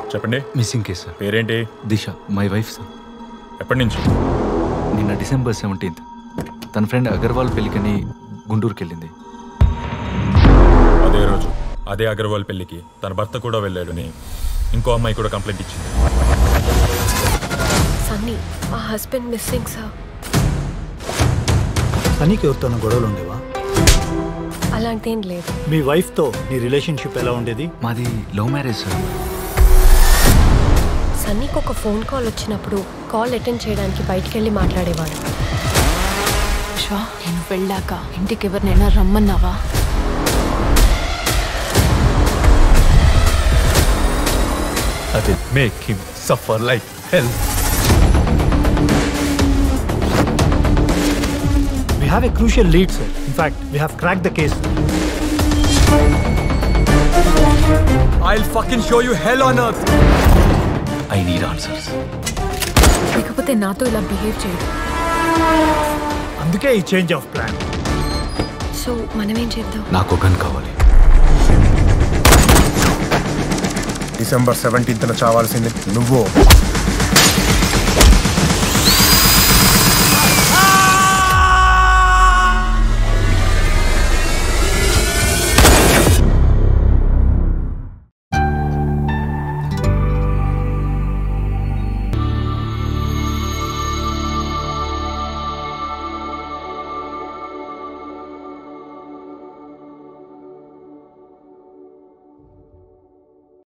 చెప్పండి missing case sir పేరేంటి దిశ my wife sir ఎప్పటి నుంచి నిన్న డిసెంబర్ సెవెంటీన్త్ తన ఫ్రెండ్ అగర్వాల్ పెళ్ళికని గుంటూరుకి వెళ్ళింది అదే రోజు అదే అగర్వాల్ పెళ్లికి తన భర్త కూడా వెళ్ళాడని ఇంకో అమ్మాయి కూడా కంప్లైంట్ ఇచ్చింది సన్నీ మా హస్బెండ్ మిస్సింగ్ సార్ సనీకి ఎవరితోనో గొడవలు ఉండేవా అలాంటిదేం లేదు మీ వైఫ్తో నీ రిలేషన్షిప్ ఎలా ఉండేది మాది లవ్ మ్యారేజ్ సార్ సన్నీకి ఒక ఫోన్ కాల్ వచ్చినప్పుడు కాల్ అటెండ్ చేయడానికి బయటికి వెళ్ళి మాట్లాడేవాడు విశ్వ నేను వెళ్ళాక ఇంటికి ఎవరినైనా రమ్మన్నావా అది make him suffer like hell we have a crucial lead sir in fact we have crack the case I fucking show you hell on earth I need answers లేకపోతే నాతో ఇలా బిహేవ్ చేయడు అందుకే ఈ చేంజ్ ఆఫ్ ప్లాన్ సో మనమేం చేద్దాం నాకు gun కావాలి డిసెంబర్ సెవెంటీన్త్న చావాల్సింది నువ్వు